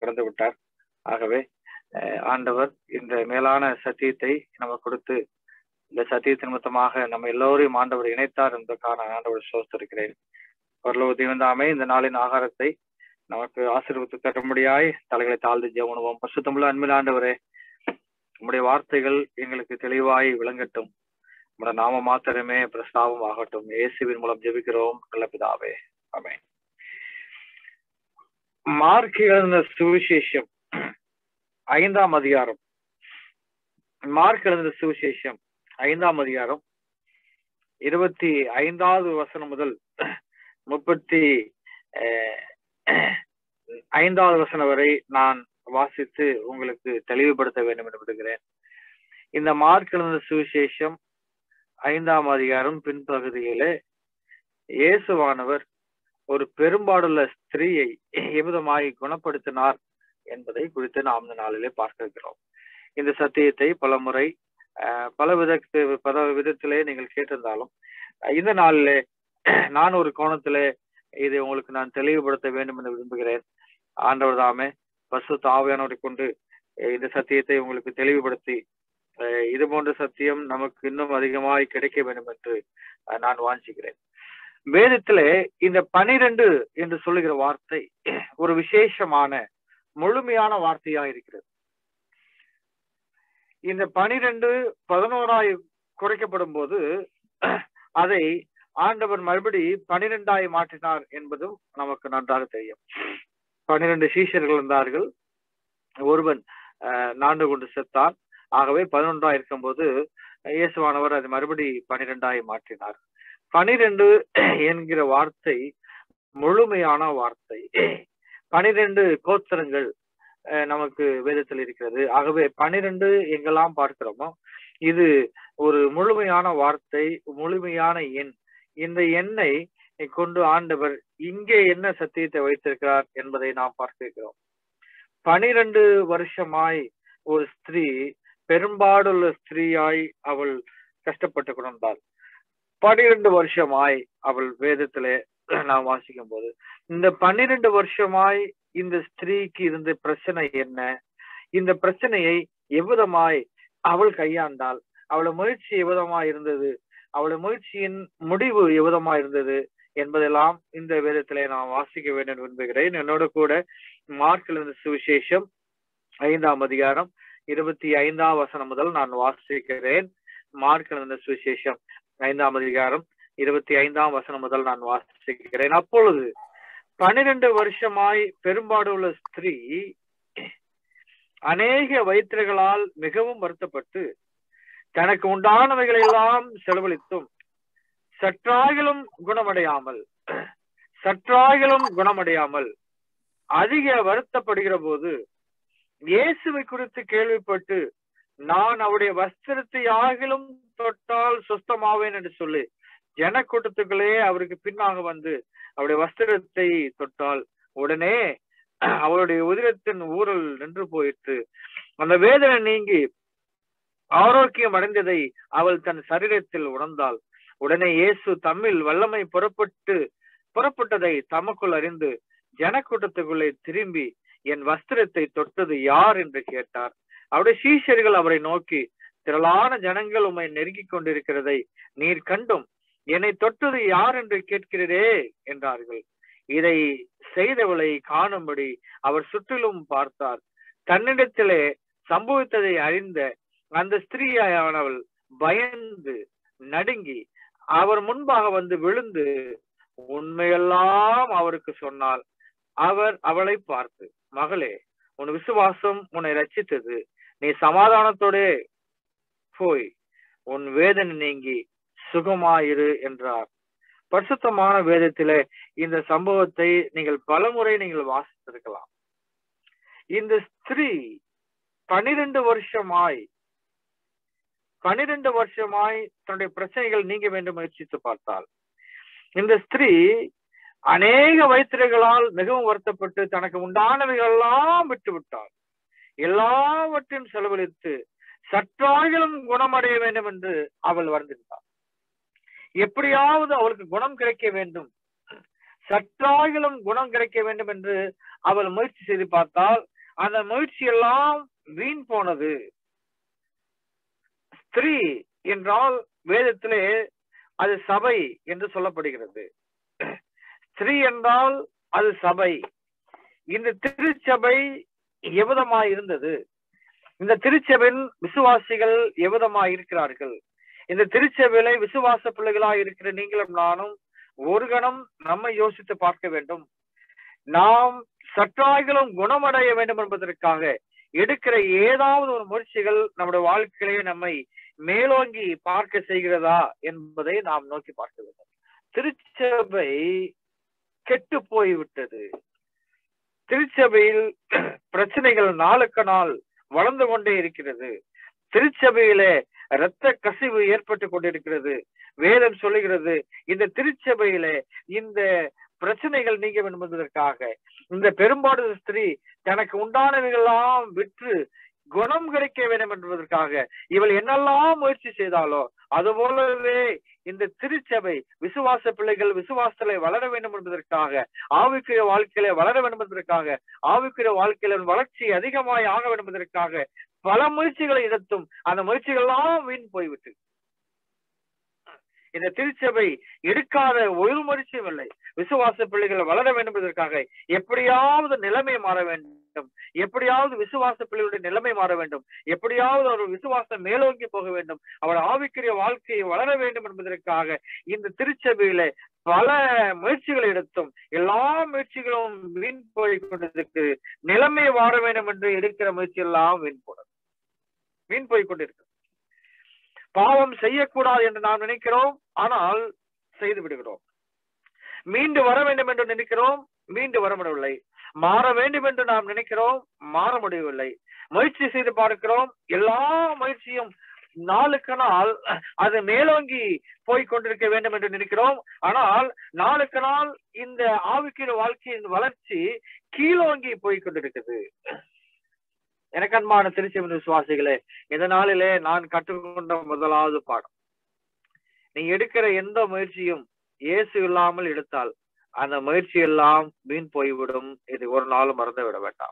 பிறந்து விட்டார் ஆகவே அஹ், ஆண்டவர் இந்த மேலான சத்தியத்தை நமக்கு கொடுத்து இந்த சத்தியத்தின் நிமித்தமாக நம்ம எல்லோரையும் ஆண்டவர் இணைத்தார் என்பதற்கான ஆண்டவர் சோஸ்திருக்கிறேன் பரலோக தேவந்தாமே இந்த நாளின் ஆகாரத்தை நமக்கு ஆசீர்வத்து தரும்படியாய் தலைகளை தாழ்ந்து ஜெவனுவோம் பசுத்தமுள்ள அன்பில் ஆண்டவரே உம்முடைய வார்த்தைகள் எங்களுக்கு தெளிவாய் விளங்கட்டும் உம்முடைய நாம மாத்திரமே பிரஸ்தாபம் ஆகட்டும் இயேசுவின் மூலம் ஜெபிக்கிறோம் நல்ல பிதாவே ஆமென் மார்க் எழுதின சுவிசேஷம் ஐந்தாம் அதிகாரம் மார்க் எழுதின சுவிசேஷம் ஐந்தாம் அதிகாரம் இருபத்தி ஐந்தாவது வசனம் முதல் முப்பத்தி அஹ், ஐந்தாவது வசனம் வரை நான் வாசித்து உங்களுக்கு தெளிவுபடுத்த வேண்டும் என்று விடுகிறேன் இந்த மார்க் எழுதின சுவிசேஷம் ஐந்தாம் அதிகாரம் பின்பகுதியிலே இயேசுவானவர் ஒரு பெரும்பாடுள்ள ஸ்திரீயை எவ்விதமாய் குணப்படுத்தினார் என்பதை குறித்து நாம் இந்த நாளிலே பார்க்க இருக்கிறோம் இந்த சத்தியத்தை பல முறை அஹ், பல விதத்து பல விதத்திலே நீங்கள் கேட்டிருந்தாலும் அஹ், இந்த நாளிலே நான் ஒரு கோணத்திலே இதை உங்களுக்கு நான் தெளிவுபடுத்த வேண்டும் என்று விரும்புகிறேன் ஆண்டவர் தாமே பசு தாவியானவரை கொண்டு அஹ், இந்த சத்தியத்தை உங்களுக்கு தெளிவுபடுத்தி அஹ், இது போன்ற சத்தியம் நமக்கு இன்னும் அதிகமாய் கிடைக்க வேண்டும் என்று அஹ், நான் வாஞ்சிக்கிறேன் வேதத்திலே இந்த பனிரெண்டு என்று சொல்லுகிற வார்த்தை ஒரு விசேஷமான முழுமையான வார்த்தையா இருக்கிறது இந்த பனிரெண்டு பதினோராய் குறைக்கப்படும் போது அதை ஆண்டவர் மறுபடி பனிரெண்டாய் மாற்றினார் என்பதும் நமக்கு நன்றாக தெரியும் பனிரெண்டு சீஷர்கள் இருந்தார்கள் ஒருவன் அஹ், நான்கு கொண்டு செத்தான் ஆகவே பதினொன்றாய் இருக்கும்போது இயேசுவானவர் அதை மறுபடி பனிரெண்டாய் மாற்றினார் பனிரெண்டு என்கிற வார்த்தை முழுமையான வார்த்தை பனிரெண்டு கோத்திரங்கள் அஹ், நமக்கு வேதத்தில் இருக்கிறது ஆகவே பனிரெண்டு எங்கெல்லாம் பார்க்கிறோமோ இது ஒரு முழுமையான வார்த்தை முழுமையான எண் இந்த எண்ணை கொண்டு ஆண்டவர் இங்கே என்ன சத்தியத்தை வைத்திருக்கிறார் என்பதை நாம் பார்க்கிறோம் பனிரெண்டு வருஷமாய் ஒரு ஸ்திரீ பெரும்பாடுள்ள ஸ்திரீயாய் அவள் கஷ்டப்பட்டு கொண்டாள் பனிரெண்டு வருஷமாய் அவள் வேதத்திலே நாம் வாசிக்கும் போது இந்த பன்னிரண்டு வருஷமாய் இந்த ஸ்திரீக்கு இருந்த பிரச்சனை என்ன இந்த பிரச்சனையை எவ்விதமாய் அவள் கையாண்டாள் அவளோட முயற்சி எவ்விதமாய் இருந்தது அவளுடைய முயற்சியின் முடிவு எவ்விதமா இருந்தது என்பதெல்லாம் இந்த வேதத்திலே நான் வாசிக்க வேண்டும் என்று விரும்புகிறேன் என்னோட கூட மார்க்கில் இருந்த சுவிசேஷம் ஐந்தாம் அதிகாரம் இருபத்தி ஐந்தாம் வசனம் முதல் நான் வாசிக்கிறேன் மார்க்கில் இருந்த சுவிசேஷம் ஐந்தாம் அதிகாரம் இருபத்தி ஐந்தாம் வசனம் முதல் நான் வாசிக்கிறேன் அப்பொழுது பனிரெண்டு வருஷமாய் பெரும்பாடு உள்ள ஸ்திரீ அநேக வயிற்றுகளால் மிகவும் வருத்தப்பட்டு தனக்கு உண்டானவைகளை எல்லாம் செலவழித்தும் சற்றாகிலும் குணமடையாமல் சற்றாகிலும் குணமடையாமல் அதிக வருத்தப்படுகிற போது இயேசுவை குறித்து கேள்விப்பட்டு நான் அவருடைய வஸ்திரத்தை ஆகிலும் தொட்டால் சுஸ்தமாவேன் என்று சொல்லி ஜனக்கூட்டத்துக்குள்ளே அவருக்கு பின்னாக வந்து அவருடைய வஸ்திரத்தை தொட்டால் உடனே அவளுடைய உதிரத்தின் ஊரல் நின்று போயிற்று அந்த வேதனை நீங்கி ஆரோக்கியம் அடைந்ததை அவள் தன் சரீரத்தில் உணர்ந்தாள் உடனே இயேசு தம்மில் வல்லமை புறப்பட்டு புறப்பட்டதை தமக்குள் அறிந்து ஜனக்கூட்டத்துக்குள்ளே திரும்பி என் வஸ்திரத்தை தொட்டது யார் என்று கேட்டார் அவருடைய சீஷர்கள் அவரை நோக்கி திரளான ஜனங்கள் உம்மை நெருங்கிக் கொண்டிருக்கிறதை நீர் கண்டும் என்னை தொட்டது யார் என்று கேட்கிறதே என்றார்கள் இதை செய்தவளை காணும்படி அவர் சுற்றிலும் பார்த்தார் தன்னிடத்திலே சம்பவித்ததை அறிந்த அந்த ஸ்திரீயானவள் பயந்து நடுங்கி அவர் முன்பாக வந்து விழுந்து உண்மையெல்லாம் அவருக்கு சொன்னால் அவர் அவளை பார்த்து மகளே உன் விசுவாசம் உன்னை ரச்சித்தது நீ சமாதானத்தோட போய் உன் வேதனை நீங்கி சுகமாயிரு என்றார் பரிசுத்தமான வேதத்திலே இந்த சம்பவத்தை நீங்கள் பலமுறை நீங்கள் வாசித்திருக்கலாம் இந்த ஸ்திரீ பனிரெண்டு வருஷமாய் பனிரெண்டு வருஷமாய் தன்னுடைய பிரச்சனைகள் நீங்க வேண்டும் முயற்சித்து பார்த்தால் இந்த ஸ்திரீ அநேக வயிற்றுகளால் மிகவும் வருத்தப்பட்டு தனக்கு உண்டானவைகளெல்லாம் விட்டு விட்டாள் எல்லாவற்றையும் செலவழித்து சற்றாகிலும் குணமடைய வேண்டும் என்று அவள் வந்திருந்தாள் எப்படியாவது அவளுக்கு குணம் கிடைக்க வேண்டும் சற்றாகிலும் குணம் கிடைக்க வேண்டும் என்று அவள் முயற்சி செய்து பார்த்தால் அந்த முயற்சி எல்லாம் வீண் போனது ஸ்திரீ என்றால் வேதத்திலே அது சபை என்று சொல்லப்படுகிறது ஸ்திரீ என்றால் அது சபை இந்த திருச்சபை எவ்விதமாய் இருந்தது இந்த திருச்சபையின் விசுவாசிகள் எவ்விதமாய் இருக்கிறார்கள் இந்த திருச்சபையில விசுவாச பிள்ளைகளாய் இருக்கிற நீங்களும் நானும் ஒரு கணம் நம்மை யோசித்து பார்க்க வேண்டும் நாம் சற்றாய்களும் குணமடைய வேண்டும் என்பதற்காக எடுக்கிற ஏதாவது ஒரு முயற்சிகள் நம்முடைய வாழ்க்கையிலே நம்மை மேலோங்கி பார்க்க செய்கிறதா என்பதை நாம் நோக்கி பார்க்க வேண்டும் திருச்சபை கெட்டு போய்விட்டது திருச்சபையில் பிரச்சனைகள் நாளுக்கு நாள் வளர்ந்து கொண்டே இருக்கிறது திருச்சபையிலே இரத்த கசிவு ஏற்பட்டு கொண்டிருக்கிறது வேதம் சொல்லுகிறது இந்த திருச்சபையிலே இந்த பிரச்சனைகள் நீங்க வேண்டும் என்பதற்காக இந்த பெரும்பாடு ஸ்திரீ தனக்கு உண்டானவைகளெல்லாம் விற்று குணம் கிடைக்க வேண்டும் என்பதற்காக இவள் என்னெல்லாம் முயற்சி செய்தாலோ அதுபோலவே இந்த திருச்சபை விசுவாச பிள்ளைகள் விசுவாசத்திலே வளர வேண்டும் என்பதற்காக ஆவிக்குரிய வாழ்க்கையில வளர வேண்டும் என்பதற்காக ஆவிக்குரிய வாழ்க்கையில வளர்ச்சி அதிகமாய் ஆக வேண்டும் என்பதற்காக பல முயற்சிகளை எடுத்தும் அந்த முயற்சிகள் எல்லாம் வீண் போய்விட்டு இந்த திருச்சபை எடுக்காத ஒரு முயற்சியும் இல்லை விசுவாச பிள்ளைகள் வளர வேண்டும் என்பதற்காக எப்படியாவது நிலைமை மாற வேண்டும் எப்படியாவது விசுவாச பிள்ளைகளுடைய நிலைமை மாற வேண்டும் எப்படியாவது ஒரு விசுவாசம் மேலோங்கி போக வேண்டும் அவள் ஆவிக்குரிய வாழ்க்கையை வளர வேண்டும் என்பதற்காக இந்த திருச்சபையில பல முயற்சிகளை எடுத்தும் எல்லா முயற்சிகளும் வீண் போய் கொண்டிருக்கு நிலைமை மாற வேண்டும் என்று எடுக்கிற முயற்சி எல்லாம் வீண் போனது வீண் போய் கொண்டிருக்கு பாவம் செய்யக்கூடாது என்று நாம் நினைக்கிறோம் ஆனால் செய்து விடுகிறோம் மீண்டு வர வேண்டும் என்று நினைக்கிறோம் மீண்டு வர முடியவில்லை மாற வேண்டும் என்று நாம் நினைக்கிறோம் மாற முடியவில்லை முயற்சி செய்து பார்க்கிறோம் எல்லா முயற்சியும் நாளுக்கு நாள் அது மேலோங்கி போய் கொண்டிருக்க வேண்டும் என்று நினைக்கிறோம் ஆனால் நாளுக்கு நாள் இந்த ஆவிக்கிற வாழ்க்கையின் வளர்ச்சி கீழோங்கி போய் கொண்டிருக்குது எனக்கு அன்பான திருச்சி விசுவாசிகளே இந்த நாளிலே நான் கற்றுக்கொண்ட முதலாவது பாடம் நீ எடுக்கிற எந்த முயற்சியும் இயேசு இல்லாமல் எடுத்தால் அந்த முயற்சி எல்லாம் வீண் போய்விடும் இது ஒரு நாளும் மறந்து விட வேண்டாம்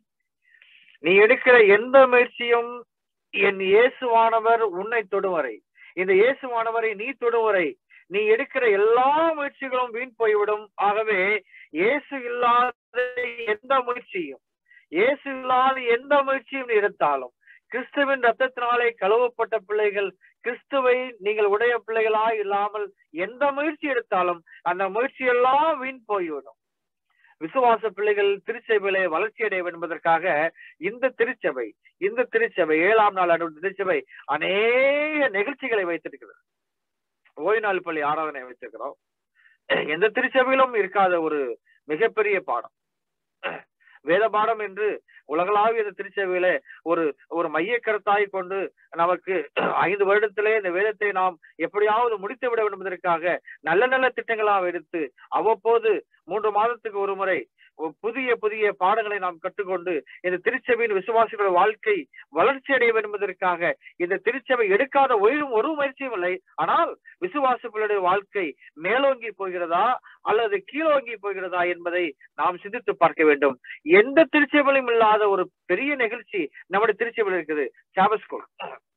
நீ எடுக்கிற எந்த முயற்சியும் என் இயேசுவானவர் உன்னை தொடுவரை இந்த இயேசுவானவரை நீ தொடுவரை நீ எடுக்கிற எல்லா முயற்சிகளும் வீண் போய்விடும் ஆகவே இயேசு இல்லாத எந்த முயற்சியும் இயேசு இல்லாத எந்த முயற்சியும் நீ எடுத்தாலும் கிறிஸ்துவின் ரத்தத்தினாலே கழுவப்பட்ட பிள்ளைகள் கிறிஸ்துவை நீங்கள் உடைய பிள்ளைகளா இல்லாமல் எந்த முயற்சி எடுத்தாலும் அந்த முயற்சி எல்லாம் வீண் போய்விடும் விசுவாச பிள்ளைகள் திருச்சபையிலே வளர்ச்சி அடைய வேண்டும் என்பதற்காக இந்த திருச்சபை இந்த திருச்சபை ஏழாம் நாள் அன்று திருச்சபை அநேக நிகழ்ச்சிகளை வைத்திருக்கிறது ஓய்வு நாள் பள்ளி ஆராதனை வைத்திருக்கிறோம் எந்த திருச்சபையிலும் இருக்காத ஒரு மிகப்பெரிய பாடம் வேத பாடம் என்று உலகளாவிய இந்த திருச்சபையில ஒரு ஒரு மைய கருத்தாய் கொண்டு நமக்கு ஐந்து வருடத்திலே இந்த வேதத்தை நாம் எப்படியாவது முடித்து விட வேண்டும் என்பதற்காக நல்ல நல்ல திட்டங்களாக எடுத்து அவ்வப்போது மூன்று மாதத்துக்கு ஒரு முறை புதிய புதிய பாடங்களை நாம் கற்றுக்கொண்டு இந்த திருச்சபையின் விசுவாசிகளோட வாழ்க்கை வளர்ச்சி அடைய வேண்டும் என்பதற்காக இந்த திருச்சபை எடுக்காத ஒரு ஒரு முயற்சியும் இல்லை ஆனால் விசுவாசிகளுடைய வாழ்க்கை மேலோங்கி போகிறதா அல்லது கீழோங்கி போகிறதா என்பதை நாம் சிந்தித்து பார்க்க வேண்டும் எந்த திருச்சபையிலும் இல்லாத ஒரு பெரிய நிகழ்ச்சி நம்முடைய திருச்சபையில் இருக்குது சாபஸ்கூல்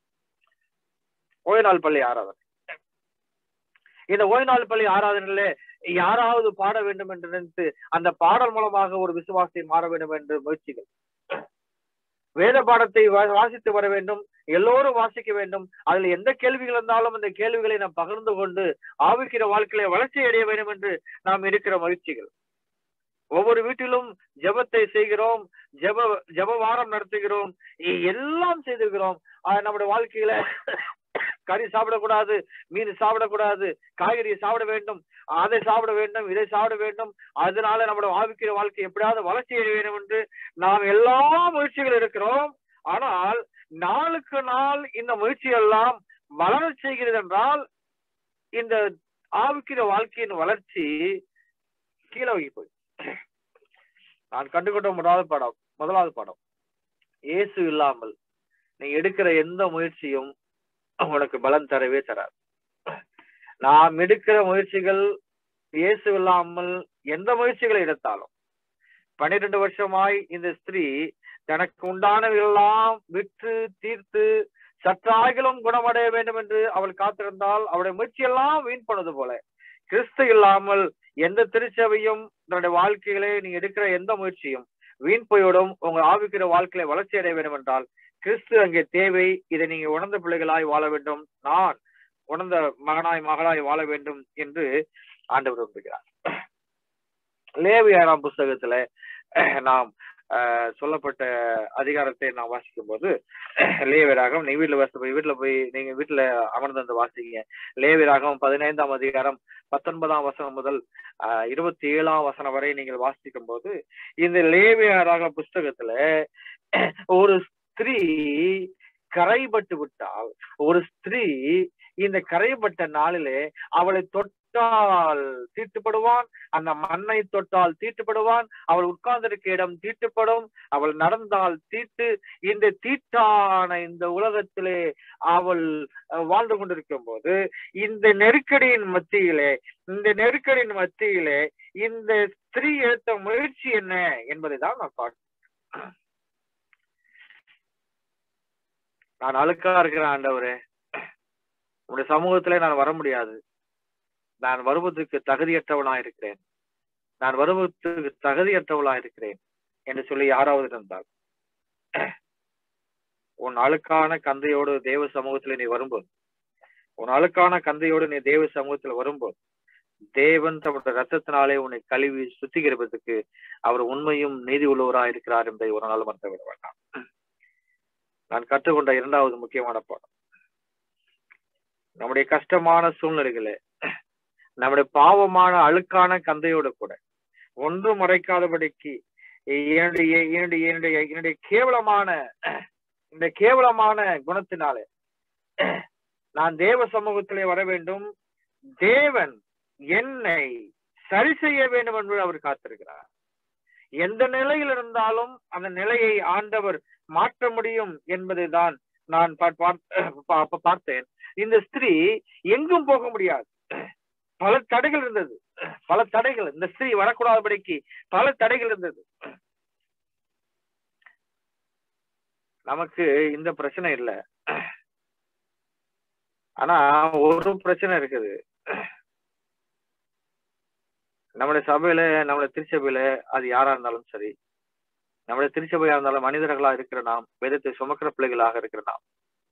ஓய்நாள் பள்ளி ஆராதனை இந்த ஓய்நாள் பள்ளி ஆராதனையில யாராவது பாட வேண்டும் என்று நினைத்து அந்த பாடல் மூலமாக ஒரு விசுவாசத்தை மாற வேண்டும் என்று முயற்சிகள் வேத பாடத்தை வாசித்து வர வேண்டும் எல்லோரும் வாசிக்க வேண்டும் அதுல எந்த கேள்விகள் இருந்தாலும் அந்த கேள்விகளை நாம் பகிர்ந்து கொண்டு ஆவிக்கிற வாழ்க்கையில வளர்ச்சி அடைய வேண்டும் என்று நாம் இருக்கிற முயற்சிகள் ஒவ்வொரு வீட்டிலும் ஜபத்தை செய்கிறோம் ஜப ஜப வாரம் நடத்துகிறோம் எல்லாம் செய்திருக்கிறோம் நம்முடைய வாழ்க்கையில கறி சாப்பிடக்கூடாது மீன் சாப்பிடக்கூடாது காய்கறி சாப்பிட வேண்டும் அதை சாப்பிட வேண்டும் இதை சாப்பிட வேண்டும் அதனால நம்மளோட ஆவிக்கிற வாழ்க்கை எப்படியாவது வளர்ச்சி அடைய வேண்டும் என்று நாம் எல்லா முயற்சிகள் இருக்கிறோம் ஆனால் நாளுக்கு நாள் இந்த முயற்சி எல்லாம் வளர செய்கிறது என்றால் இந்த ஆவிக்கிற வாழ்க்கையின் வளர்ச்சி கீழே போய் நான் கண்டுகொண்ட முதலாவது படம் முதலாவது படம் இயேசு இல்லாமல் நீ எடுக்கிற எந்த முயற்சியும் உனக்கு பலன் தரவே தராது நாம் எடுக்கிற முயற்சிகள் இயேசு இல்லாமல் எந்த முயற்சிகளை எடுத்தாலும் பன்னிரண்டு வருஷமாய் இந்த ஸ்திரீ தனக்கு உண்டானவையெல்லாம் விற்று தீர்த்து சற்றாகிலும் குணமடைய வேண்டும் என்று அவள் காத்திருந்தால் அவளுடைய முயற்சியெல்லாம் வீண் பண்ணது போல கிறிஸ்து இல்லாமல் எந்த திருச்சபையும் தன்னுடைய வாழ்க்கையிலே நீங்க எடுக்கிற எந்த முயற்சியும் வீண் போய்விடும் உங்க ஆவிக்கிற வாழ்க்கையில வளர்ச்சி அடைய வேண்டும் என்றால் கிறிஸ்து அங்கே தேவை இதை நீங்க உணர்ந்த பிள்ளைகளாய் வாழ வேண்டும் நான் உணர்ந்த மகனாய் மகளாய் வாழ வேண்டும் என்று ஆண்டவர் விரும்புகிறார் லேவியாராம் புஸ்தகத்துல நாம் சொல்லப்பட்ட அதிகாரத்தை நாம் வாசிக்கும் போது லேவியராகம் நீ வீட்டுல வாசி வீட்டுல போய் நீங்க வீட்டுல அமர்ந்து வந்து வாசிக்கீங்க லேவியராகம் பதினைந்தாம் அதிகாரம் பத்தொன்பதாம் வசனம் முதல் இருபத்தி ஏழாம் வசனம் வரை நீங்கள் வாசிக்கும் போது இந்த லேவியராக புஸ்தகத்துல ஒரு ஸ்திரீ கரைபட்டு விட்டால் ஒரு ஸ்திரீ இந்த கரைப்பட்ட நாளிலே அவளை தொட்டால் தீட்டுப்படுவான் அந்த மண்ணை தொட்டால் தீட்டுப்படுவான் அவள் உட்கார்ந்திருக்க இடம் தீட்டுப்படும் அவள் நடந்தால் தீட்டு இந்த தீட்டான இந்த உலகத்திலே அவள் வாழ்ந்து கொண்டிருக்கும் போது இந்த நெருக்கடியின் மத்தியிலே இந்த நெருக்கடியின் மத்தியிலே இந்த ஸ்திரீ எடுத்த முயற்சி என்ன என்பதை தான் நான் பார்க்கிறேன் நான் அழுக்கா இருக்கிறேன் ஆண்டவரே உங்களுடைய சமூகத்திலே நான் வர முடியாது நான் வருவதற்கு தகுதியற்றவனா இருக்கிறேன் நான் வருவதற்கு தகுதியற்றவளா இருக்கிறேன் என்று சொல்லி யாராவது இருந்தால் உன் அழுக்கான கந்தையோடு தேவ சமூகத்துல நீ வரும்போது உன் அழுக்கான கந்தையோடு நீ தேவ சமூகத்துல வரும்போது தேவன் தம்முடைய ரத்தத்தினாலே உன்னை கழுவி சுத்திகரிப்பதற்கு அவர் உண்மையும் நீதி உள்ளவரா இருக்கிறார் என்பதை ஒரு நாள் மறந்து விட வேண்டாம் நான் கற்றுக்கொண்ட இரண்டாவது முக்கியமான பாடம் நம்முடைய கஷ்டமான சூழ்நிலைகளே நம்முடைய பாவமான அழுக்கான கந்தையோடு கூட ஒன்றும் மறைக்காதபடிக்கு என்னுடைய என்னுடைய என்னுடைய என்னுடைய கேவலமான இந்த கேவலமான குணத்தினாலே நான் தேவ சமூகத்திலே வர வேண்டும் தேவன் என்னை சரி செய்ய வேண்டும் என்று அவர் காத்திருக்கிறார் எந்த நிலையில் இருந்தாலும் அந்த நிலையை ஆண்டவர் மாற்ற முடியும் என்பதை தான் நான் பார்த்தேன் இந்த ஸ்திரீ எங்கும் போக முடியாது பல தடைகள் இருந்தது பல தடைகள் இந்த ஸ்திரீ வரக்கூடாதபடிக்கு பல தடைகள் இருந்தது நமக்கு இந்த பிரச்சனை இல்லை ஆனா ஒரு பிரச்சனை இருக்குது நம்முடைய சபையில நம்முடைய திருச்சபையில அது யாரா இருந்தாலும் சரி நம்முடைய திருச்சபையா இருந்தாலும் மனிதர்களா இருக்கிற நாம் வேதத்தை சுமக்கிற பிள்ளைகளாக இருக்கிற நாம்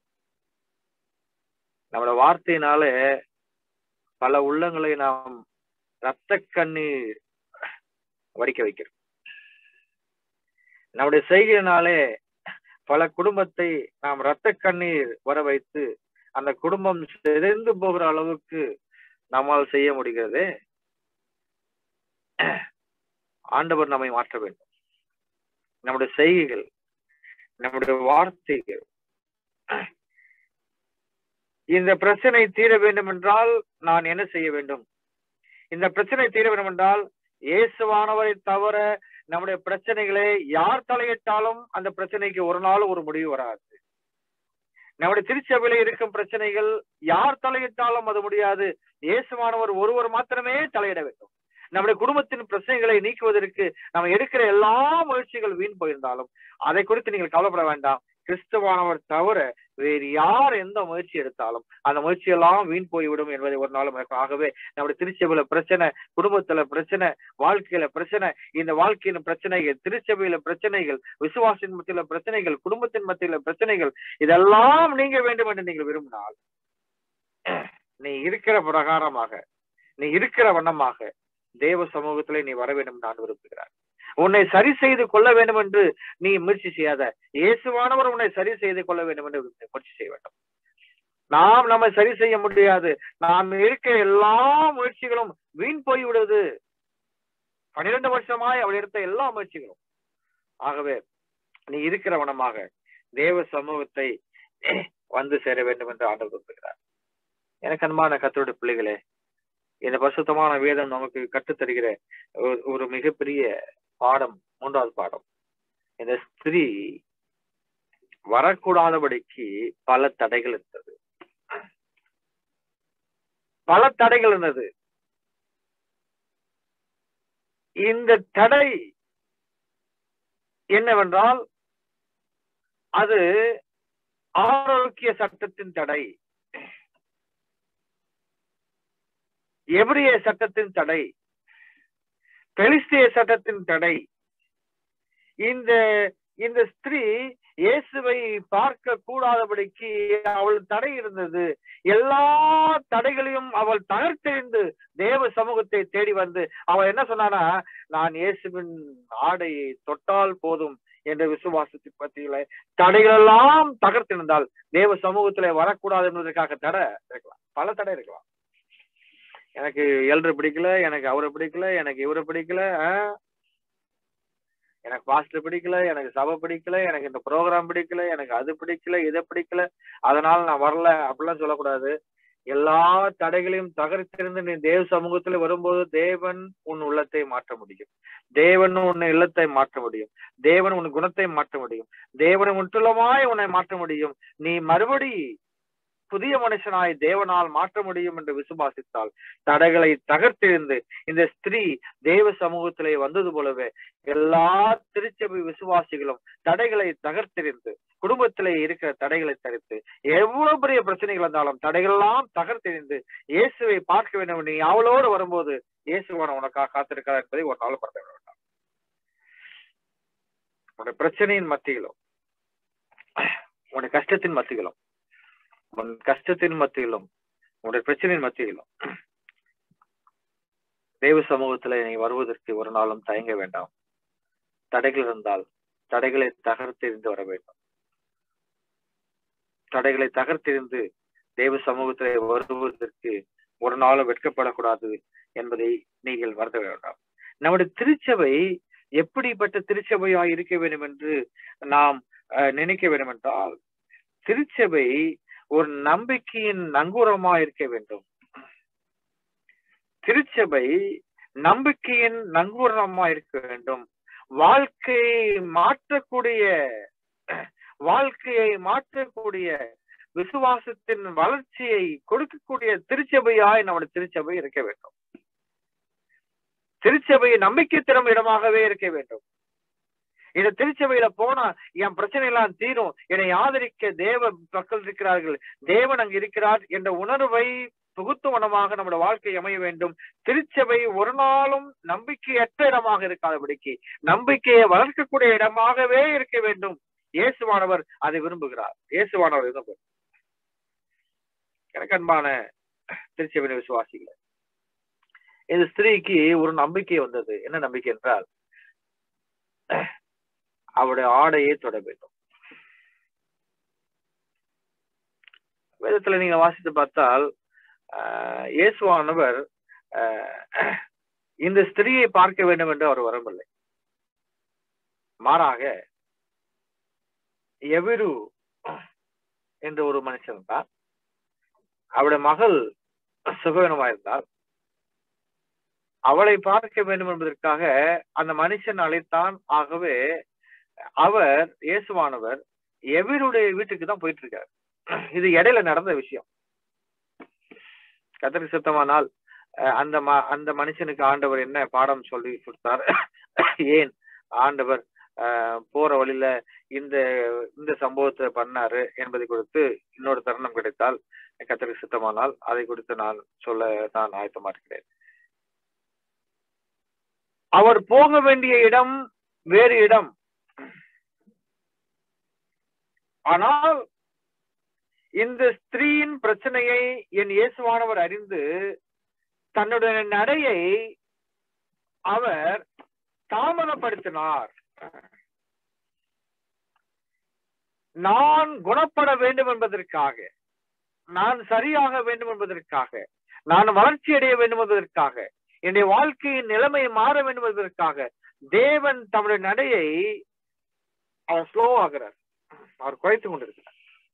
நம்மளோட வார்த்தையினால பல உள்ளங்களை நாம் ரத்த கண்ணீர் வடிக்க வைக்கிறோம் நம்முடைய செய்கையினாலே பல குடும்பத்தை நாம் ரத்த கண்ணீர் வர வைத்து அந்த குடும்பம் சிதைந்து போகிற அளவுக்கு நம்மால் செய்ய முடிகிறது ஆண்டவர் நம்மை மாற்ற வேண்டும் நம்முடைய செய்கைகள் நம்முடைய வார்த்தைகள் இந்த பிரச்சனை தீர வேண்டும் என்றால் நான் என்ன செய்ய வேண்டும் இந்த பிரச்சனை தீர வேண்டும் என்றால் இயேசுவானவரை தவிர நம்முடைய பிரச்சனைகளை யார் தலையிட்டாலும் அந்த பிரச்சனைக்கு ஒரு நாள் ஒரு முடிவு வராது நம்முடைய திருச்சபையில இருக்கும் பிரச்சனைகள் யார் தலையிட்டாலும் அது முடியாது இயேசுவானவர் ஒருவர் மாத்திரமே தலையிட வேண்டும் நம்முடைய குடும்பத்தின் பிரச்சனைகளை நீக்குவதற்கு நம்ம எடுக்கிற எல்லா முயற்சிகள் வீண் போயிருந்தாலும் அதை குறித்து நீங்கள் கவலைப்பட வேண்டாம் கிறிஸ்துவானவர் தவிர வேறு யார் எந்த முயற்சி எடுத்தாலும் அந்த முயற்சி எல்லாம் வீண் போய்விடும் என்பதை ஒரு நாளும் ஆகவே நம்முடைய திருச்சபையில பிரச்சனை குடும்பத்துல பிரச்சனை வாழ்க்கையில பிரச்சனை இந்த வாழ்க்கையின் பிரச்சனைகள் திருச்சபையில பிரச்சனைகள் விசுவாசின் மத்தியில பிரச்சனைகள் குடும்பத்தின் மத்தியில பிரச்சனைகள் இதெல்லாம் நீங்க வேண்டும் என்று நீங்கள் விரும்பினால் நீ இருக்கிற பிரகாரமாக நீ இருக்கிற வண்ணமாக தேவ சமூகத்திலே நீ வர வேண்டும் நான் விரும்புகிறார் உன்னை சரி செய்து கொள்ள வேண்டும் என்று நீ முயற்சி செய்யாத இயேசுவானவர் உன்னை சரி செய்து கொள்ள வேண்டும் என்று முயற்சி செய்ய வேண்டும் நாம் நம்மை சரி செய்ய முடியாது நாம் இருக்கிற எல்லா முயற்சிகளும் வீண் போய் விடுவது பன்னிரண்டு வருஷமாய் அவள் எடுத்த எல்லா முயற்சிகளும் ஆகவே நீ இருக்கிற வனமாக தேவ சமூகத்தை வந்து சேர வேண்டும் என்று ஆண்டு விரும்புகிறார் எனக்கு அன்பான கத்தோட பிள்ளைகளே இந்த பரிசுத்தமான வேதம் நமக்கு கற்றுத்தருகிற ஒரு மிகப்பெரிய பாடம் மூன்றாவது பாடம் இந்த ஸ்திரீ வரக்கூடாதபடிக்கு பல தடைகள் இருந்தது பல தடைகள் இருந்தது இந்த தடை என்னவென்றால் அது ஆரோக்கிய சட்டத்தின் தடை எபிரிய சட்டத்தின் தடை பெலிஸ்திய சட்டத்தின் தடை இந்த இந்த ஸ்திரீ இயேசுவை பார்க்க கூடாதபடிக்கு அவள் தடை இருந்தது எல்லா தடைகளையும் அவள் தகர்த்தெறிந்து தேவ சமூகத்தை தேடி வந்து அவள் என்ன சொன்னானா நான் இயேசுவின் ஆடையை தொட்டால் போதும் என்ற விசுவாசத்தை பற்றியில தடைகளெல்லாம் தகர்த்திருந்தால் தேவ சமூகத்திலே வரக்கூடாது என்பதற்காக தடை இருக்கலாம் பல தடை இருக்கலாம் எனக்கு எல்ற பிடிக்கல எனக்கு அவரை பிடிக்கல எனக்கு இவரை பிடிக்கல ஆஹ் எனக்கு பாஸ்டர் பிடிக்கல எனக்கு சபை பிடிக்கல எனக்கு இந்த ப்ரோக்ராம் பிடிக்கல எனக்கு அது பிடிக்கல இதை பிடிக்கல அதனால நான் வரல அப்படிலாம் சொல்லக்கூடாது எல்லா தடைகளையும் தகர்த்திருந்து நீ தேவ சமூகத்துல வரும்போது தேவன் உன் உள்ளத்தை மாற்ற முடியும் தேவன் உன் இல்லத்தை மாற்ற முடியும் தேவன் உன் குணத்தை மாற்ற முடியும் தேவனை முற்றிலுமாய் உன்னை மாற்ற முடியும் நீ மறுபடி புதிய மனுஷனாய் தேவனால் மாற்ற முடியும் என்று விசுவாசித்தால் தடைகளை தகர்த்தெறிந்து இந்த ஸ்திரீ தேவ சமூகத்திலே வந்தது போலவே எல்லா திருச்சபை விசுவாசிகளும் தடைகளை தகர்த்தெறிந்து குடும்பத்திலே இருக்கிற தடைகளை தடுத்து எவ்வளவு பெரிய பிரச்சனைகள் இருந்தாலும் தடைகளெல்லாம் தகர்த்தெறிந்து இயேசுவை பார்க்க வேண்டும் நீ அவளோடு வரும்போது இயேசுவான உனக்காக காத்திருக்கிறார் என்பதை ஒரு நாள் பரத வேண்டாம் உன்னுடைய பிரச்சனையின் மத்தியிலும் உன்னுடைய கஷ்டத்தின் மத்தியிலும் உன் கஷ்டத்தின் மத்தியிலும் உன்னுடைய பிரச்சனையின் மத்தியிலும் தேவ சமூகத்துல நீ வருவதற்கு ஒரு நாளும் தயங்க வேண்டாம் தடைகள் இருந்தால் தடைகளை தகர்த்தெறிந்து வர வேண்டும் தடைகளை தகர்த்தெறிந்து தேவ சமூகத்திலே வருவதற்கு ஒரு நாளும் வெட்கப்படக்கூடாது என்பதை நீங்கள் மறந்து வேண்டாம் நம்முடைய திருச்சபை எப்படிப்பட்ட திருச்சபையாய் இருக்க வேண்டும் என்று நாம் நினைக்க வேண்டும் என்றால் திருச்சபை ஒரு நம்பிக்கையின் நங்கூரமா இருக்க வேண்டும் திருச்சபை நம்பிக்கையின் நங்கூரமா இருக்க வேண்டும் வாழ்க்கையை மாற்றக்கூடிய வாழ்க்கையை மாற்றக்கூடிய விசுவாசத்தின் வளர்ச்சியை கொடுக்கக்கூடிய திருச்சபையாய் நம்முடைய திருச்சபை இருக்க வேண்டும் திருச்சபை நம்பிக்கை திறம் இடமாகவே இருக்க வேண்டும் இந்த திருச்சபையில போனா என் பிரச்சனை எல்லாம் தீரும் என்னை ஆதரிக்க தேவ மக்கள் இருக்கிறார்கள் தேவன் அங்கு இருக்கிறார் என்ற உணர்வை புகுத்துவனமாக நம்முடைய வாழ்க்கை அமைய வேண்டும் திருச்சபை ஒரு நாளும் நம்பிக்கையற்ற இடமாக இருக்காதபடிக்கு நம்பிக்கையை வளர்க்கக்கூடிய இடமாகவே இருக்க வேண்டும் இயேசுவானவர் அதை விரும்புகிறார் இயேசுவானவர் விரும்புகிறார் எனக்கு அன்பான திருச்சபை விசுவாசிகள் இந்த ஸ்திரீக்கு ஒரு நம்பிக்கை வந்தது என்ன நம்பிக்கை என்றால் அவருடைய ஆடையை தொட வேண்டும் வேதத்துல நீங்க வாசித்து பார்த்தால் இயேசுவானவர் இந்த ஸ்திரீயை பார்க்க வேண்டும் என்று அவர் வரவில்லை மாறாக எவிரு என்ற ஒரு மனுஷன் தான் அவருடைய மகள் சுகவீனமாயிருந்தால் அவளை பார்க்க வேண்டும் என்பதற்காக அந்த மனுஷன் அழைத்தான் ஆகவே அவர் இயேசுவானவர் எவருடைய வீட்டுக்கு தான் போயிட்டு இருக்காரு இது இடையில நடந்த விஷயம் கத்திரி சுத்தமானால் அந்த அந்த மனுஷனுக்கு ஆண்டவர் என்ன பாடம் சொல்லி கொடுத்தார் ஏன் ஆண்டவர் போற வழியில இந்த இந்த சம்பவத்தை பண்ணாரு என்பதை குறித்து இன்னொரு தருணம் கிடைத்தால் கத்திரி சுத்தமானால் அதை குறித்து நான் சொல்ல நான் ஆயத்தமா இருக்கிறேன் அவர் போக வேண்டிய இடம் வேறு இடம் ஆனால் இந்த ஸ்திரீயின் பிரச்சனையை என் இயேசுவானவர் அறிந்து தன்னுடைய நடையை அவர் தாமதப்படுத்தினார் நான் குணப்பட வேண்டும் என்பதற்காக நான் சரியாக வேண்டும் என்பதற்காக நான் வளர்ச்சி அடைய வேண்டும் என்பதற்காக என்னுடைய வாழ்க்கையின் நிலைமை மாற வேண்டும் என்பதற்காக தேவன் தம்முடைய நடையை அவர் ஸ்லோ ஆகிறார் அவர் குறைத்து கொண்டிருக்கிறார்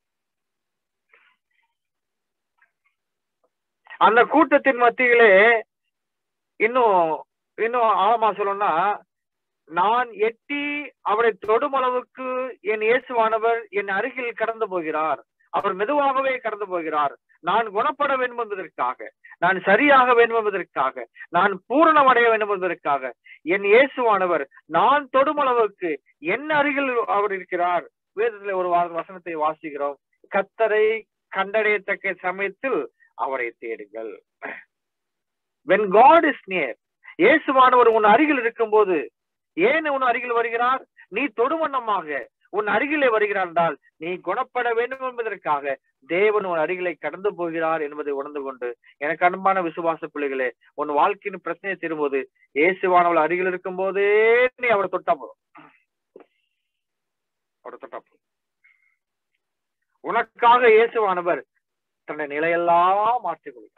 அந்த கூட்டத்தின் மத்தியிலே இன்னும் இன்னும் ஆழமா சொல்லணும்னா நான் எட்டி அவரை தொடும் அளவுக்கு என் இயேசுவானவர் என் அருகில் கடந்து போகிறார் அவர் மெதுவாகவே கடந்து போகிறார் நான் குணப்பட வேண்டும் என்பதற்காக நான் சரியாக வேண்டும் என்பதற்காக நான் பூரணம் அடைய வேண்டும் என்பதற்காக என் இயேசுவானவர் நான் தொடும் அளவுக்கு என் அருகில் அவர் இருக்கிறார் வேதத்துல ஒரு வா- வசனத்தை வாசிக்கிறோம் கத்தரை கண்டடையத்தக்க சமயத்தில் அவரை தேடுங்கள் when god is near இயேசுவானவர் உன் அருகில் இருக்கும்போது ஏன் உன் அருகில் வருகிறார் நீ தொடுவண்ணமாக உன் அருகிலே வருகிறார் என்றால் நீ குணப்பட வேண்டும் என்பதற்காக தேவன் உன் அருகிலே கடந்து போகிறார் என்பதை உணர்ந்து கொண்டு எனக்கு அன்பான விசுவாச பிள்ளைகளே உன் வாழ்க்கையின் பிரச்சனையை தீரும்போது இயேசுவானவள் அருகில் இருக்கும் போதே நீ அவரை தொட்டா போதும் அவரை தொட்டா போதும் உனக்காக இயேசுவானவர் தன்னை நிலையெல்லாம் மாற்றிக் கொள்கிறார்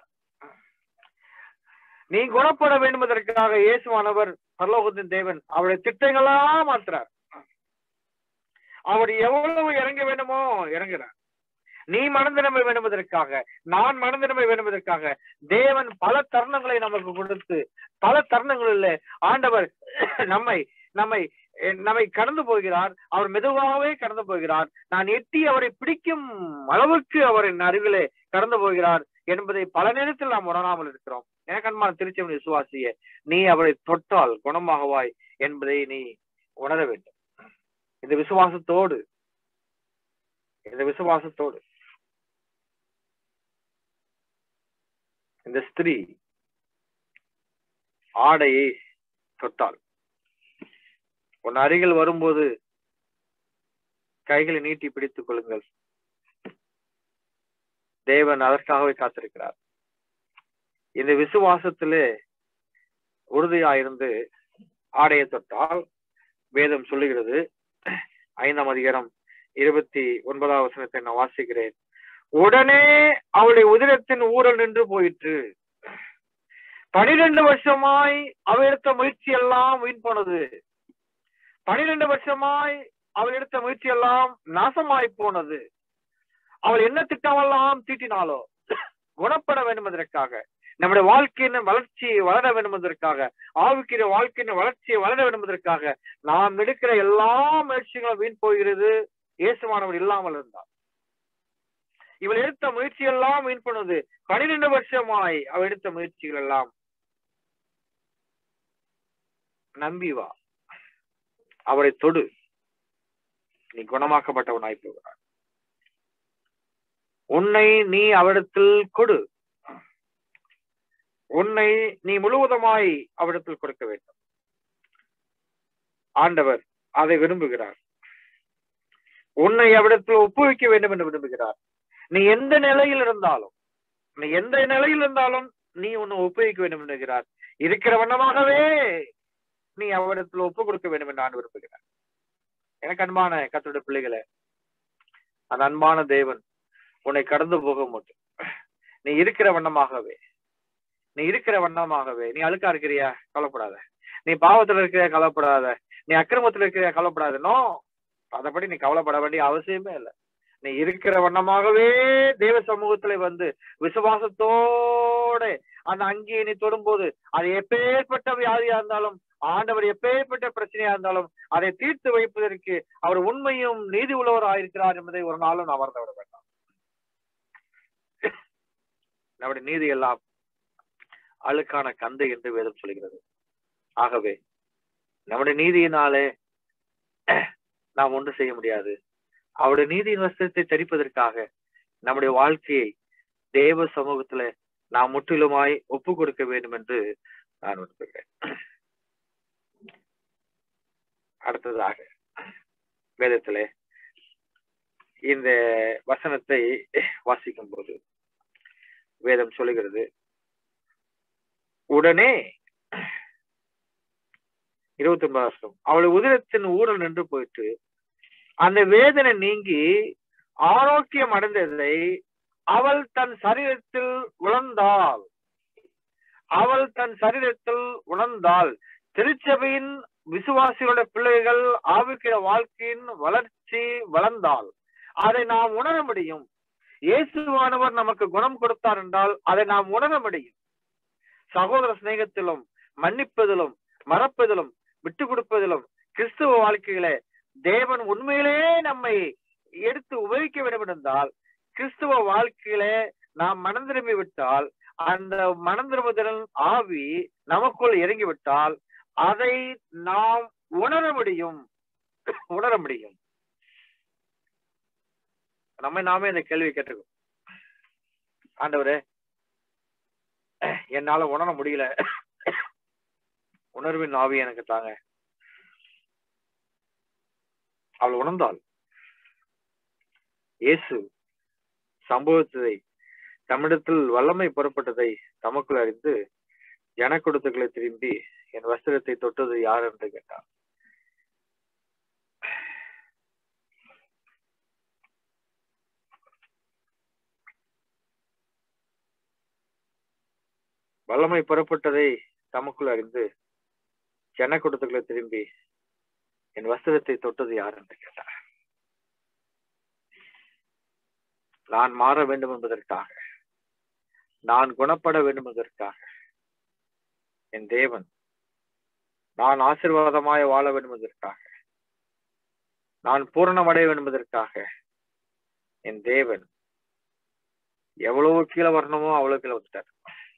நீ குணப்பட வேண்டும் என்பதற்காக இயேசுவானவர் பரலோகத்தின் தேவன் அவருடைய திட்டங்களா மாற்றுறார் அவர் எவ்வளவு இறங்க வேண்டுமோ இறங்குறார் நீ மனதினமை வேண்டுவதற்காக நான் மனதினமை வேண்டுவதற்காக தேவன் பல தருணங்களை நமக்கு கொடுத்து பல தருணங்களில் ஆண்டவர் நம்மை நம்மை நம்மை கடந்து போகிறார் அவர் மெதுவாகவே கடந்து போகிறார் நான் எட்டி அவரை பிடிக்கும் அளவுக்கு அவர் என் அருகிலே கடந்து போகிறார் என்பதை பல நேரத்தில் நாம் உணராமல் இருக்கிறோம் எனக்கு அன்பான திருச்செவன் விசுவாசிய நீ அவரை தொட்டால் குணமாகவாய் என்பதை நீ உணர வேண்டும் இந்த விசுவாசத்தோடு இந்த விசுவாசத்தோடு இந்த ஸ்திரீ ஆடையை தொட்டாள் உன் அருகில் வரும்போது கைகளை நீட்டி பிடித்துக் கொள்ளுங்கள் தேவன் அதற்காகவே காத்திருக்கிறார் இந்த விசுவாசத்திலே உறுதியாயிருந்து ஆடையை தொட்டால் வேதம் சொல்லுகிறது ஐந்தாம் அதிகாரம் இருபத்தி ஒன்பதாம் வசனத்தை நான் வாசிக்கிறேன் உடனே அவளுடைய உதிரத்தின் ஊரல் நின்று போயிற்று பனிரெண்டு வருஷமாய் அவள் எடுத்த முயற்சி எல்லாம் வீண் போனது பனிரெண்டு வருஷமாய் அவள் எடுத்த முயற்சி எல்லாம் நாசமாய் போனது அவள் என்ன திட்டமெல்லாம் தீட்டினாலோ குணப்பட வேண்டும் என்பதற்காக நம்முடைய வாழ்க்கையின் வளர்ச்சியை வளர வேண்டும் என்பதற்காக ஆவிக்கிற வாழ்க்கையின் வளர்ச்சியை வளர வேண்டும் என்பதற்காக நாம் எடுக்கிற எல்லா முயற்சிகளும் வீண் போகிறது இயேசுமானவர் இல்லாமல் இருந்தார் இவள் எடுத்த முயற்சி எல்லாம் வீண் பண்ணது பனிரெண்டு வருஷமாய் அவள் எடுத்த முயற்சிகள் எல்லாம் நம்பி வா அவரை தொடு நீ குணமாக்கப்பட்டவனாய் போகிறார் உன்னை நீ அவரிடத்தில் கொடு உன்னை நீ முழுவதுமாய் அவரிடத்தில் கொடுக்க வேண்டும் ஆண்டவர் அதை விரும்புகிறார் உன்னை அவரிடத்தில் ஒப்புவிக்க வேண்டும் என்று விரும்புகிறார் நீ எந்த நிலையில் இருந்தாலும் நீ எந்த நிலையில் இருந்தாலும் நீ உன்னை ஒப்புவிக்க வேண்டும் என்கிறார் இருக்கிற வண்ணமாகவே நீ அவரிடத்தில் ஒப்பு கொடுக்க வேண்டும் என்று நான் விரும்புகிறார் எனக்கு அன்பான கத்தோட பிள்ளைகளை அந்த அன்பான தேவன் உன்னை கடந்து போக மாட்டோம் நீ இருக்கிற வண்ணமாகவே நீ இருக்கிற வண்ணமாகவே நீ அழுக்கா இருக்கிறியா கவலைப்படாத நீ பாவத்துல இருக்கிறியா கவலைப்படாத நீ அக்கிரமத்துல இருக்கிறியா கவலைப்படாத நோ அதப்படி நீ கவலைப்பட வேண்டிய அவசியமே இல்லை நீ இருக்கிற வண்ணமாகவே தேவ சமூகத்துல வந்து விசுவாசத்தோட அந்த அங்கேயே நீ தொடும்போது அது எப்பேற்பட்ட வியாதியா இருந்தாலும் ஆண்டவர் எப்பேற்பட்ட பிரச்சனையா இருந்தாலும் அதை தீர்த்து வைப்பதற்கு அவர் உண்மையும் நீதி உள்ளவராக இருக்கிறார் என்பதை ஒரு நாளும் நான் மறந்து விட வேண்டாம் நம்முடைய நீதி எல்லாம் அழுக்கான கந்தை என்று வேதம் சொல்கிறது ஆகவே நம்முடைய நீதியினாலே நாம் ஒன்று செய்ய முடியாது அவருடைய நீதியின் வஸ்திரத்தை தரிப்பதற்காக நம்முடைய வாழ்க்கையை தேவ சமூகத்துல நாம் முற்றிலுமாய் ஒப்பு கொடுக்க வேண்டும் என்று நான் விரும்புகிறேன் அடுத்ததாக வேதத்திலே இந்த வசனத்தை வாசிக்கும் போது வேதம் சொல்லுகிறது உடனே இருபத்தி ஒன்பது வருஷம் அவள் உதிரத்தின் ஊரல் நின்று போயிட்டு அந்த வேதனை நீங்கி ஆரோக்கியம் அடைந்ததை அவள் தன் சரீரத்தில் உணர்ந்தாள் அவள் தன் சரீரத்தில் உணர்ந்தாள் திருச்சபையின் விசுவாசிகளுடைய பிள்ளைகள் ஆவிக்கிற வாழ்க்கையின் வளர்ச்சி வளர்ந்தால் அதை நாம் உணர முடியும் இயேசுவானவர் நமக்கு குணம் கொடுத்தார் என்றால் அதை நாம் உணர முடியும் சகோதர சிநேகத்திலும் மன்னிப்பதிலும் மறப்பதிலும் விட்டு கொடுப்பதிலும் கிறிஸ்துவ வாழ்க்கையிலே தேவன் உண்மையிலே நம்மை எடுத்து உபயோகிக்க வேண்டும் என்றால் கிறிஸ்துவ வாழ்க்கையிலே நாம் மனம் திரும்பி விட்டால் அந்த மனம் திரும்புதல் ஆவி நமக்குள் இறங்கிவிட்டால் அதை நாம் உணர முடியும் உணர முடியும் நம்ம நாமே இந்த கேள்வி கேட்டிருக்கோம் ஆண்டவரே என்னால உணர முடியல உணர்வின் ஆவி எனக்கு தாங்க அவள் உணர்ந்தாள் இயேசு சம்பவத்தை தமிழத்தில் வல்லமை புறப்பட்டதை தமக்குள் அறிந்து ஜனக்கூடத்துக்களை திரும்பி என் வஸ்திரத்தை தொட்டது யார் என்று கேட்டார் வல்லமை புறப்பட்டதை தமக்குள் அறிந்து ஜனக்கூடத்துக்களை திரும்பி என் வஸ்திரத்தை தொட்டது யார் என்று கேட்டார் நான் மாற வேண்டும் என்பதற்காக நான் குணப்பட வேண்டும் என்பதற்காக என் தேவன் நான் ஆசீர்வாதமாய் வாழ வேண்டும் என்பதற்காக நான் பூரணமடைய வேண்டும் என்பதற்காக என் தேவன் எவ்வளவு கீழே வரணுமோ அவ்வளவு கீழே வந்துட்டார்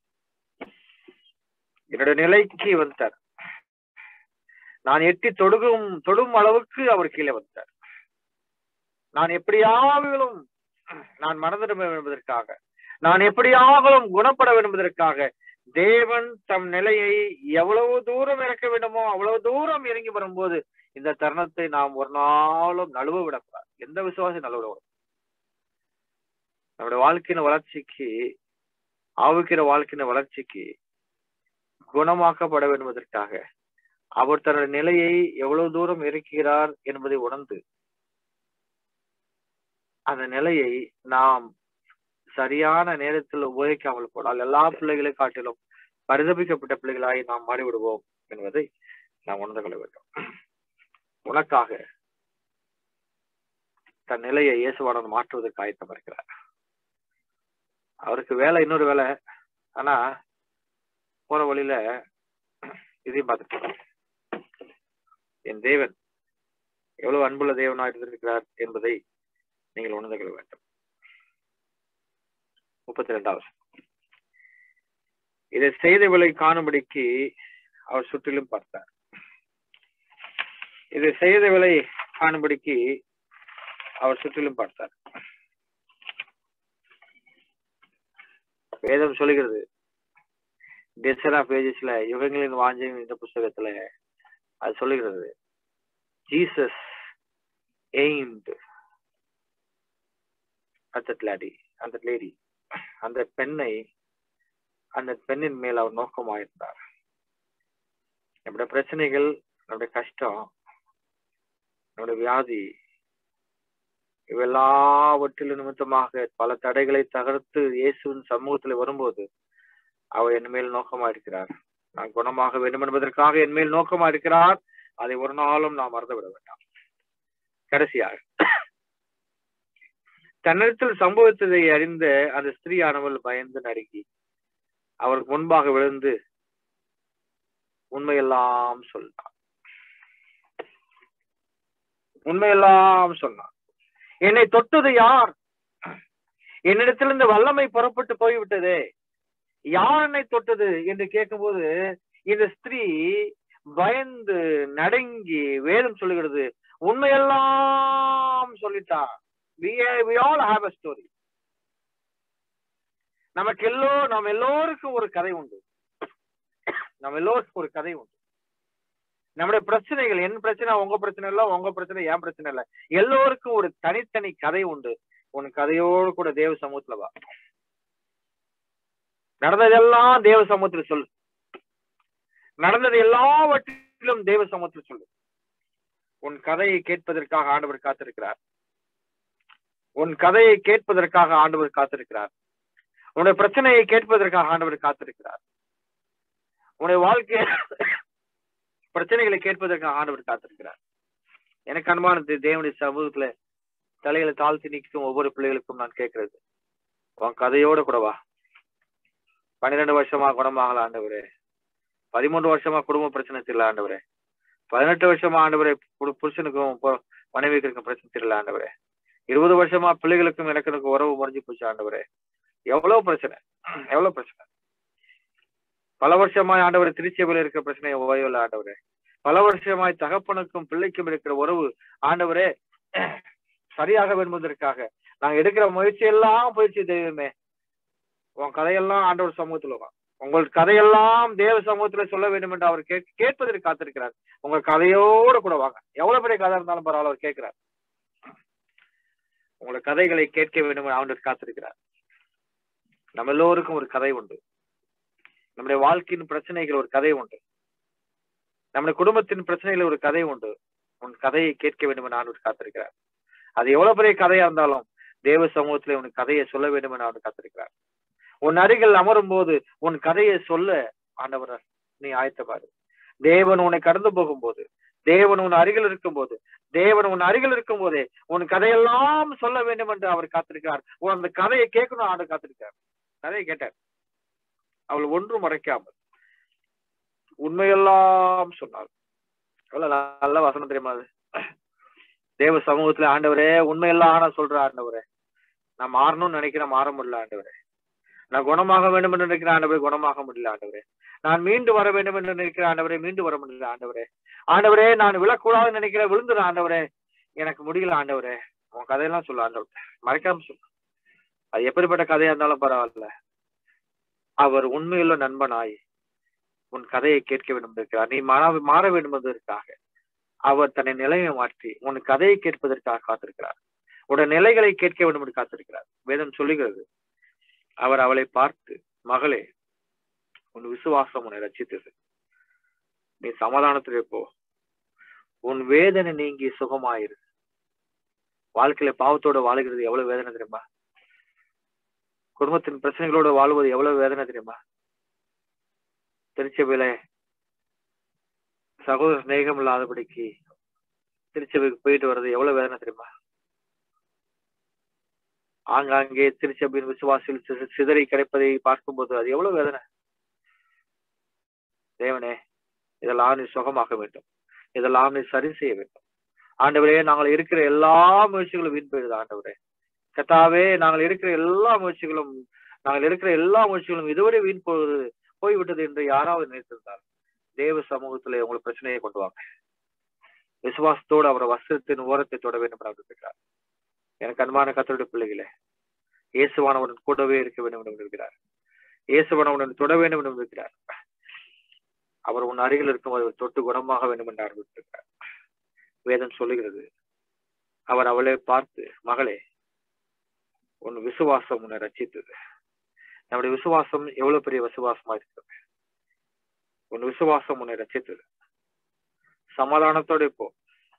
என்னுடைய நிலைக்கு வந்துட்டார் நான் எட்டி தொடுகும் தொடும் அளவுக்கு அவர் கீழே வந்துட்டார் நான் எப்படியாவது நான் மறந்துட வேண்டும் என்பதற்காக நான் எப்படியாகலும் குணப்பட வேண்டும் என்பதற்காக தேவன் தம் நிலையை எவ்வளவு தூரம் இறக்க வேண்டுமோ அவ்வளவு தூரம் இறங்கி வரும்போது இந்த தருணத்தை நாம் ஒரு நாளும் நழுவ விடக்கூடாது எந்த விசுவாசம் நழுவ விடக்கூடாது நம்முடைய வாழ்க்கையின் வளர்ச்சிக்கு ஆவுக்கிற வாழ்க்கையின் வளர்ச்சிக்கு குணமாக்கப்பட வேண்டுவதற்காக அவர் தன்னுடைய நிலையை எவ்வளவு தூரம் இருக்கிறார் என்பதை உணர்ந்து அந்த நிலையை நாம் சரியான நேரத்தில் உபயோகிக்காமல் போனால் எல்லா பிள்ளைகளை காட்டிலும் பரிதபிக்கப்பட்ட பிள்ளைகளாய் நாம் மாறிவிடுவோம் என்பதை நாம் உணர்ந்து கொள்ள வேண்டும் உனக்காக தன் நிலையை இயேசுவானவர் மாற்றுவதற்கு ஆயத்தம் இருக்கிறார் அவருக்கு வேலை இன்னொரு வேலை ஆனா போற வழியில இதையும் பார்த்துட்டு என் தேவன் எவ்வளவு அன்புள்ள தேவனாக இருந்திருக்கிறார் என்பதை நீங்கள் உணர்ந்து கொள்ள வேண்டும் முப்பத்தி ரெண்டாவது இதை செய்தவளை காணும்படிக்கு அவர் சுற்றிலும் பார்த்தார் இதை செய்தவளை காணும்படிக்கு அவர் சுற்றிலும் பார்த்தார் வேதம் சொல்லுகிறது டெசரா பேஜஸ்ல யுகங்களின் வாஞ்சையும் இந்த புஸ்தகத்துல அது சொல்லுகிறது ஜீசஸ் எய்ம்டு அந்த லேடி அந்த லேடி அந்த பெண்ணை அந்த பெண்ணின் மேல் அவர் நோக்கமாயிருந்தார் நம்முடைய பிரச்சனைகள் நம்முடைய கஷ்டம் நம்முடைய வியாதி இவெல்லாவற்றிலும் நிமித்தமாக பல தடைகளை தகர்த்து இயேசுவின் சமூகத்தில் வரும்போது அவர் என் மேல் நோக்கமா இருக்கிறார் நான் குணமாக வேண்டும் என்பதற்காக என் மேல் நோக்கமா இருக்கிறார் அதை ஒரு நாளும் நாம் மறந்து விட வேண்டாம் கடைசியாக தன்னிடத்தில் சம்பவித்ததை அறிந்த அந்த ஸ்திரீயானவள் பயந்து நடுங்கி அவருக்கு முன்பாக விழுந்து உண்மையெல்லாம் சொன்னான் உண்மையெல்லாம் சொன்னான் என்னை தொட்டது யார் என்னிடத்திலிருந்து வல்லமை புறப்பட்டு போய்விட்டதே யார் என்னை தொட்டது என்று கேட்கும்போது இந்த ஸ்திரீ பயந்து நடுங்கி வேதம் சொல்லுகிறது உண்மையெல்லாம் சொல்லிட்டா we, we all have a story நமக்கு எல்லோ நம்ம எல்லோருக்கும் ஒரு கதை உண்டு நம்ம எல்லோருக்கும் ஒரு கதை உண்டு நம்முடைய பிரச்சனைகள் என் பிரச்சனை உங்க பிரச்சனை இல்ல உங்க பிரச்சனை என் பிரச்சனை இல்ல எல்லோருக்கும் ஒரு தனித்தனி கதை உண்டு உன் கதையோடு கூட தேவ சமூகத்துல வா நடந்ததெல்லாம் தேவ சமூகத்துல சொல்லு நடந்தது எல்லாவற்றிலும் தேவ சமூகத்துல சொல்லு உன் கதையை கேட்பதற்காக ஆண்டவர் காத்திருக்கிறார் உன் கதையை கேட்பதற்காக ஆண்டவர் காத்திருக்கிறார் உன்னுடைய பிரச்சனையை கேட்பதற்காக ஆண்டவர் காத்திருக்கிறார் உன்னுடைய வாழ்க்கை பிரச்சனைகளை கேட்பதற்காக ஆண்டவர் காத்திருக்கிறார் எனக்கு அனுமானது தேவனுடைய சமூகத்துல தலைகளை தாழ்த்தி நிற்கும் ஒவ்வொரு பிள்ளைகளுக்கும் நான் கேட்கறது உன் கதையோட கூட வா பன்னிரெண்டு வருஷமா குணமாகல ஆண்டவரே பதிமூன்று வருஷமா குடும்ப பிரச்சனை தெரியல ஆண்டவரே பதினெட்டு வருஷமா ஆண்டவரே புருஷனுக்கும் மனைவிக்கு பிரச்சனை தெரியல ஆண்டவரே இருபது வருஷமா பிள்ளைகளுக்கும் எனக்கு உறவு முறைஞ்சு போச்சு ஆண்டவரே எவ்வளவு பிரச்சனை எவ்வளவு பிரச்சனை பல வருஷமாய் ஆண்டவர் திருச்சபையில் இருக்கிற பிரச்சனை ஓய்வில் ஆண்டவரே பல வருஷமாய் தகப்பனுக்கும் பிள்ளைக்கும் இருக்கிற உறவு ஆண்டவரே சரியாக விரும்புவதற்காக நாங்க எடுக்கிற முயற்சி எல்லாம் போயிடுச்சு தெய்வமே உன் கதையெல்லாம் ஆண்டவர் சமூகத்துல வா. உங்கள் கதையெல்லாம் தேவ சமூகத்துல சொல்ல வேண்டும் என்று அவர் கேட் கேட்பதற்கு காத்திருக்கிறார் உங்க கதையோட கூட வாங்க எவ்வளவு பெரிய கதை இருந்தாலும் பரவாயில்ல அவர் கேட்கிறார் உங்களை கதைகளை கேட்க வேண்டும் என்று ஆண்டவர் காத்திருக்கிறார் நம்ம எல்லோருக்கும் ஒரு கதை உண்டு நம்முடைய வாழ்க்கையின் பிரச்சனைகள் ஒரு கதை உண்டு நம்முடைய குடும்பத்தின் பிரச்சனைகள் ஒரு கதை உண்டு உன் கதையை கேட்க வேண்டும் என்று ஆண்டவர் காத்திருக்கிறார் அது எவ்வளவு பெரிய கதையா இருந்தாலும் தேவ சமூகத்திலே உன் கதையை சொல்ல வேண்டும் என்று ஆண்டவர் காத்திருக்கிறார் உன் அருகில் அமரும் போது உன் கதையை சொல்ல ஆண்டவர் நீ ஆயத்தப்பாரு தேவன் உன்னை கடந்து போகும்போது தேவன் உன் அருகில் இருக்கும்போது தேவன் உன் அருகில் இருக்கும் போதே உன் கதையெல்லாம் சொல்ல வேண்டும் என்று அவர் காத்திருக்கிறார் உன் அந்த கதையை கேட்கணும் ஆண்டு காத்திருக்கிறார் கதையை கேட்டார் அவள் ஒன்றும் மறைக்காமல் உண்மையெல்லாம் சொன்னார் எவ்வளவு நல்ல வசனம் தெரியுமா அது தேவ சமூகத்துல ஆண்டவரே உண்மையெல்லாம் ஆனா சொல்ற ஆண்டவரே நான் மாறணும்னு நினைக்கிறேன் மாற முடியல ஆண்டவரே நான் குணமாக வேண்டும் என்று நினைக்கிற ஆண்டவரே குணமாக முடியல ஆண்டவரே நான் மீண்டு வர வேண்டும் என்று நினைக்கிற ஆண்டவரே மீண்டு வர முடியல ஆண்டவரே ஆண்டவரே நான் விழக்கூடாதுன்னு நினைக்கிற விழுந்துற ஆண்டவரே எனக்கு முடியல ஆண்டவரே உன் கதையெல்லாம் சொல்லு ஆண்டவர் மறைக்காம சொல்லு அது எப்படிப்பட்ட கதையா இருந்தாலும் பரவாயில்ல அவர் உண்மையுள்ள நண்பனாய் உன் கதையை கேட்க வேண்டும் இருக்கிறார் நீ மாற மாற வேண்டும் என்பதற்காக அவர் தன்னை நிலையை மாற்றி உன் கதையை கேட்பதற்காக காத்திருக்கிறார் உடைய நிலைகளை கேட்க வேண்டும் என்று காத்திருக்கிறார் வேதம் சொல்லுகிறது அவர் அவளை பார்த்து மகளே உன் விசுவாசம் உன்னை ரச்சித்தது நீ சமாதானத்திலே போ உன் வேதனை நீங்கி சுகமாயிரு வாழ்க்கையில பாவத்தோட வாழுகிறது எவ்வளவு வேதனை தெரியுமா குடும்பத்தின் பிரச்சனைகளோட வாழ்வது எவ்வளவு வேதனை தெரியுமா திருச்சபையில சகோதர சிநேகம் இல்லாதபடிக்கு திருச்சபைக்கு போயிட்டு வர்றது எவ்வளவு வேதனை தெரியுமா ஆங்காங்கே திருச்சபையின் விசுவாசிகள் சி- சிதறி கிடைப்பதை பார்க்கும்போது அது எவ்வளவு வேதனை தேவனே இதெல்லாம் நீ சுகமாக்க வேண்டும் இதெல்லாம் நீ சரி செய்ய வேண்டும் ஆண்டவரே நாங்கள் இருக்கிற எல்லா முயற்சிகளும் வீண் போயிடுது ஆண்டவரே கத்தாவே நாங்கள் இருக்கிற எல்லா முயற்சிகளும் நாங்கள் இருக்கிற எல்லா முயற்சிகளும் இதுவரை வீண் போவது போய்விட்டது என்று யாராவது நினைத்திருந்தால் தேவ சமூகத்திலே உங்களுக்கு பிரச்சனையை கொண்டு வாங்க விசுவாசத்தோடு அவர் வஸ்திரத்தின் ஓரத்தை தொட வேண்டும் என்று அவர் இருக்கிறார் எனக்கு அன்பான கத்தருடைய பிள்ளைகளே இயேசுவானவன் கூடவே இருக்க வேண்டும் என்று இருக்கிறார் இயேசுவானவனுடன் தொட வேண்டும் என்று இருக்கிறார் அவர் உன் அருகில் இருக்கும் அவர் தொட்டு குணமாக வேண்டும் என்று ஆரம்பித்திருக்கிறார் வேதம் சொல்லுகிறது அவர் அவளை பார்த்து மகளே உன் விசுவாசம் உன்னை ரச்சித்தது நம்முடைய விசுவாசம் எவ்வளவு பெரிய விசுவாசமா இருக்கிறது உன் விசுவாசம் உன்னை ரச்சித்தது சமாதானத்தோட இப்போ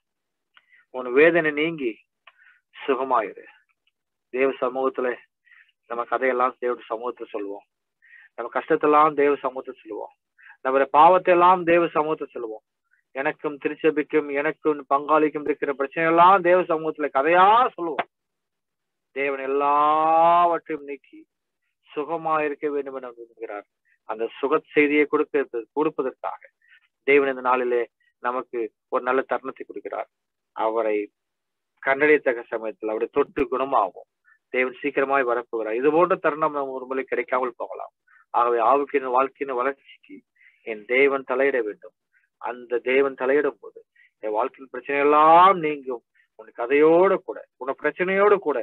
உன் வேதனை நீங்கி சுகமாயிரு தேவ சமூகத்துல நம்ம கதையெல்லாம் தேவ சமூகத்துல சொல்லுவோம் நம்ம கஷ்டத்தெல்லாம் தேவ சமூகத்துல சொல்லுவோம் நம்ம பாவத்தை எல்லாம் தேவ சமூகத்துல சொல்லுவோம் எனக்கும் திருச்சபைக்கும் எனக்கும் பங்காளிக்கும் இருக்கிற பிரச்சனை எல்லாம் தேவ சமூகத்துல கதையா சொல்லுவோம் தேவன் எல்லாவற்றையும் நீக்கி சுகமா இருக்க வேண்டும் என விரும்புகிறார் அந்த சுக செய்தியை கொடுக்க கொடுப்பதற்காக தேவன் இந்த நாளிலே நமக்கு ஒரு நல்ல தருணத்தை கொடுக்கிறார் அவரை கண்டறியத்தக்க சமயத்தில் அவருடைய தொட்டு குணமாகும் தேவன் சீக்கிரமாய் வரப்போகிறார் இது போன்ற தருணம் நம்ம ஒரு முறை கிடைக்காமல் போகலாம் ஆகவே ஆவுக்கின் வாழ்க்கையின் வளர்ச்சிக்கு என் தேவன் தலையிட வேண்டும் அந்த தேவன் தலையிடும் போது என் வாழ்க்கையின் பிரச்சனை எல்லாம் நீங்கும் உன் கதையோடு கூட உன் பிரச்சனையோடு கூட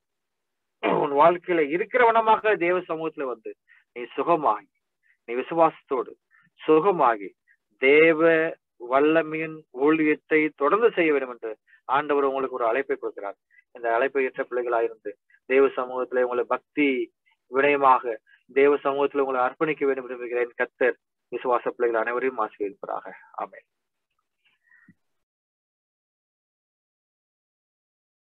உன் வாழ்க்கையில இருக்கிறவனமாக தேவ சமூகத்துல வந்து நீ சுகமாகி நீ விசுவாசத்தோடு சுகமாகி தேவ வல்லமையின் ஊழியத்தை தொடர்ந்து செய்ய வேண்டும் என்று ஆண்டவர் உங்களுக்கு ஒரு அழைப்பை கொடுக்கிறார் இந்த அழைப்பை ஏற்ற பிள்ளைகளாயிருந்து தேவ சமூகத்துல உங்களை பக்தி வினயமாக தேவ சமூகத்துல உங்களை அர்ப்பணிக்க வேண்டும் என்று விரும்புகிறேன் கத்தர் விசுவாச பிள்ளைகள் அனைவரையும் ஆசீர்வதிப்பதாக ஆமென்